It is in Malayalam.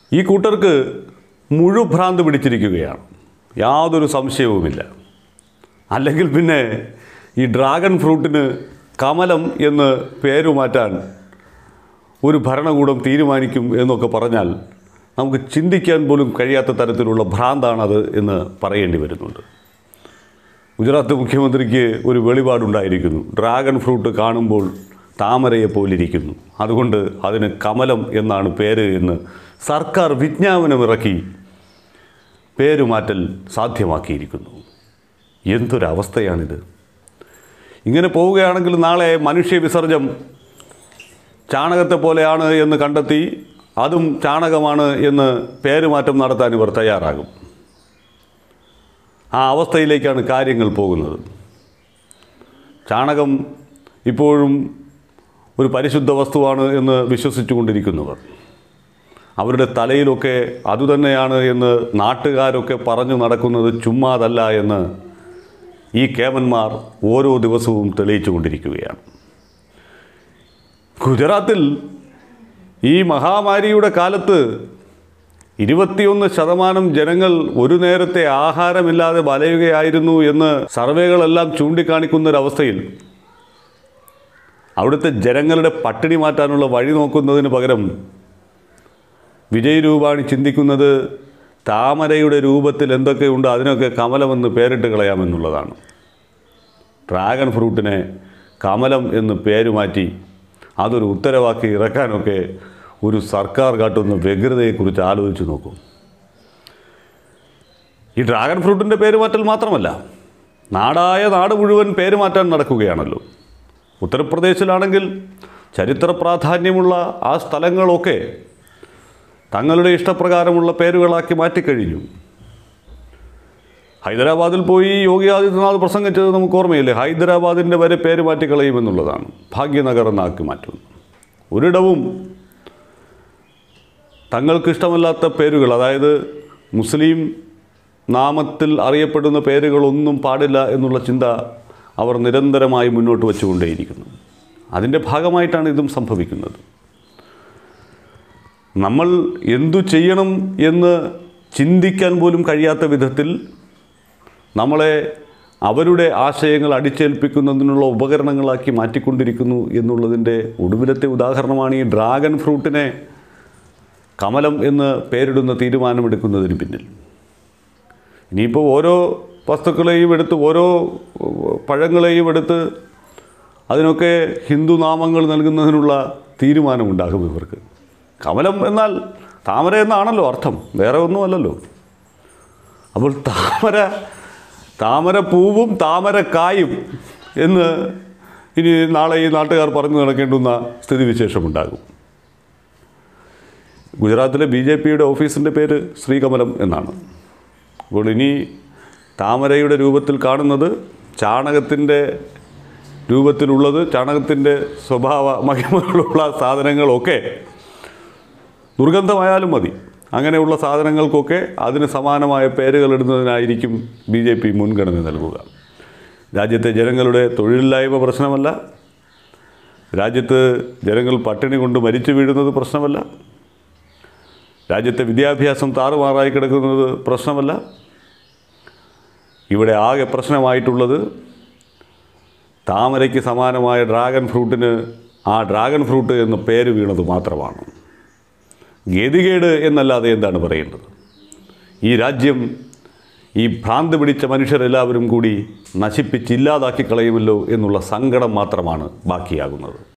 ഈ കൂട്ടർക്ക് മുഴുഭ്രാന്ത് പിടിച്ചിരിക്കുകയാണ് യാതൊരു സംശയവുമില്ല അല്ലെങ്കിൽ പിന്നെ ഈ ഡ്രാഗൺ ഫ്രൂട്ടിന് കമലം എന്ന് പേരു മാറ്റാൻ ഒരു ഭരണകൂടം തീരുമാനിക്കും എന്നൊക്കെ പറഞ്ഞാൽ നമുക്ക് ചിന്തിക്കാൻ പോലും കഴിയാത്ത തരത്തിലുള്ള ഭ്രാന്താണത് എന്ന് പറയേണ്ടി വരുന്നുണ്ട് ഗുജറാത്ത് മുഖ്യമന്ത്രിക്ക് ഒരു വെളിപാടുണ്ടായിരിക്കുന്നു ഡ്രാഗൺ ഫ്രൂട്ട് കാണുമ്പോൾ താമരയെ പോലിരിക്കുന്നു അതുകൊണ്ട് അതിന് കമലം എന്നാണ് പേര് എന്ന് സർക്കാർ വിജ്ഞാപനമിറക്കി പേരുമാറ്റൽ സാധ്യമാക്കിയിരിക്കുന്നു എന്തൊരവസ്ഥയാണിത് ഇങ്ങനെ പോവുകയാണെങ്കിൽ നാളെ മനുഷ്യ വിസർജം ചാണകത്തെ പോലെയാണ് എന്ന് കണ്ടെത്തി അതും ചാണകമാണ് എന്ന് പേരുമാറ്റം നടത്താൻ ഇവർ തയ്യാറാകും ആ അവസ്ഥയിലേക്കാണ് കാര്യങ്ങൾ പോകുന്നത് ചാണകം ഇപ്പോഴും ഒരു പരിശുദ്ധ വസ്തുവാണ് എന്ന് വിശ്വസിച്ചുകൊണ്ടിരിക്കുന്നവർ അവരുടെ തലയിലൊക്കെ അതുതന്നെയാണ് എന്ന് നാട്ടുകാരൊക്കെ പറഞ്ഞു നടക്കുന്നത് ചുമ്മാതല്ല എന്ന് ഈ കേമന്മാർ ഓരോ ദിവസവും തെളിയിച്ചു കൊണ്ടിരിക്കുകയാണ് ഗുജറാത്തിൽ ഈ മഹാമാരിയുടെ കാലത്ത് ഇരുപത്തിയൊന്ന് ശതമാനം ജനങ്ങൾ ഒരു നേരത്തെ ആഹാരമില്ലാതെ വലയുകയായിരുന്നു എന്ന് സർവേകളെല്ലാം ചൂണ്ടിക്കാണിക്കുന്നൊരവസ്ഥയിൽ അവിടുത്തെ ജനങ്ങളുടെ പട്ടിണി മാറ്റാനുള്ള വഴി നോക്കുന്നതിന് പകരം വിജയ് രൂപാണി ചിന്തിക്കുന്നത് താമരയുടെ രൂപത്തിൽ എന്തൊക്കെയുണ്ട് അതിനൊക്കെ കമലമെന്ന് പേരിട്ട് കളയാമെന്നുള്ളതാണ് ഡ്രാഗൺ ഫ്രൂട്ടിനെ കമലം എന്ന് പേര് മാറ്റി അതൊരു ഉത്തരവാക്കി ഇറക്കാനൊക്കെ ഒരു സർക്കാർ കാട്ടുന്ന വ്യഗ്രതയെക്കുറിച്ച് ആലോചിച്ച് നോക്കും ഈ ഡ്രാഗൺ ഫ്രൂട്ടിൻ്റെ പേര് മാറ്റൽ മാത്രമല്ല നാടായ നാട് മുഴുവൻ പേര് മാറ്റാൻ നടക്കുകയാണല്ലോ ഉത്തർപ്രദേശിലാണെങ്കിൽ ചരിത്ര പ്രാധാന്യമുള്ള ആ സ്ഥലങ്ങളൊക്കെ തങ്ങളുടെ ഇഷ്ടപ്രകാരമുള്ള പേരുകളാക്കി മാറ്റിക്കഴിഞ്ഞു ഹൈദരാബാദിൽ പോയി യോഗി ആദിത്യനാഥ് പ്രസംഗിച്ചത് നമുക്ക് ഓർമ്മയില്ലേ ഹൈദരാബാദിൻ്റെ വരെ പേര് മാറ്റിക്കളയുമെന്നുള്ളതാണ് ഭാഗ്യനഗർ എന്നാക്കി മാറ്റുന്നു ഒരിടവും തങ്ങൾക്കിഷ്ടമല്ലാത്ത പേരുകൾ അതായത് മുസ്ലിം നാമത്തിൽ അറിയപ്പെടുന്ന പേരുകളൊന്നും പാടില്ല എന്നുള്ള ചിന്ത അവർ നിരന്തരമായി മുന്നോട്ട് വച്ചുകൊണ്ടേയിരിക്കുന്നു അതിൻ്റെ ഭാഗമായിട്ടാണ് ഇതും സംഭവിക്കുന്നത് നമ്മൾ എന്തു ചെയ്യണം എന്ന് ചിന്തിക്കാൻ പോലും കഴിയാത്ത വിധത്തിൽ നമ്മളെ അവരുടെ ആശയങ്ങൾ അടിച്ചേൽപ്പിക്കുന്നതിനുള്ള ഉപകരണങ്ങളാക്കി മാറ്റിക്കൊണ്ടിരിക്കുന്നു എന്നുള്ളതിൻ്റെ ഒടുവിലത്തെ ഉദാഹരണമാണ് ഈ ഡ്രാഗൺ ഫ്രൂട്ടിനെ കമലം എന്ന് പേരിടുന്ന തീരുമാനമെടുക്കുന്നതിന് പിന്നിൽ ഇനിയിപ്പോൾ ഓരോ വസ്തുക്കളെയും എടുത്ത് ഓരോ പഴങ്ങളെയും എടുത്ത് അതിനൊക്കെ ഹിന്ദു നാമങ്ങൾ നൽകുന്നതിനുള്ള തീരുമാനമുണ്ടാകും ഇവർക്ക് കമലം എന്നാൽ താമര എന്നാണല്ലോ അർത്ഥം വേറെ ഒന്നുമല്ലല്ലോ അപ്പോൾ താമര താമര പൂവും താമരക്കായും എന്ന് ഇനി നാളെ ഈ നാട്ടുകാർ പറഞ്ഞു നടക്കേണ്ടുന്ന സ്ഥിതിവിശേഷമുണ്ടാകും ഗുജറാത്തിലെ ബി ജെ പിയുടെ ഓഫീസിൻ്റെ പേര് ശ്രീകമലം എന്നാണ് അപ്പോൾ ഇനി താമരയുടെ രൂപത്തിൽ കാണുന്നത് ചാണകത്തിൻ്റെ രൂപത്തിലുള്ളത് ചാണകത്തിൻ്റെ സ്വഭാവ മഹിമകളുള്ള സാധനങ്ങളൊക്കെ ദുർഗന്ധമായാലും മതി അങ്ങനെയുള്ള സാധനങ്ങൾക്കൊക്കെ അതിന് സമാനമായ പേരുകൾ ഇടുന്നതിനായിരിക്കും ബി ജെ പി മുൻഗണന നൽകുക രാജ്യത്തെ ജനങ്ങളുടെ തൊഴിലില്ലായ്മ പ്രശ്നമല്ല രാജ്യത്ത് ജനങ്ങൾ പട്ടിണി കൊണ്ട് മരിച്ചു വീഴുന്നത് പ്രശ്നമല്ല രാജ്യത്തെ വിദ്യാഭ്യാസം താറുമാറായി കിടക്കുന്നത് പ്രശ്നമല്ല ഇവിടെ ആകെ പ്രശ്നമായിട്ടുള്ളത് താമരയ്ക്ക് സമാനമായ ഡ്രാഗൺ ഫ്രൂട്ടിന് ആ ഡ്രാഗൺ ഫ്രൂട്ട് എന്ന പേര് വീണത് മാത്രമാണ് ഗതികേട് എന്നല്ലാതെ എന്താണ് പറയേണ്ടത് ഈ രാജ്യം ഈ ഭ്രാന്ത് പിടിച്ച മനുഷ്യരെല്ലാവരും കൂടി നശിപ്പിച്ചില്ലാതാക്കി കളയുമല്ലോ എന്നുള്ള സങ്കടം മാത്രമാണ് ബാക്കിയാകുന്നത്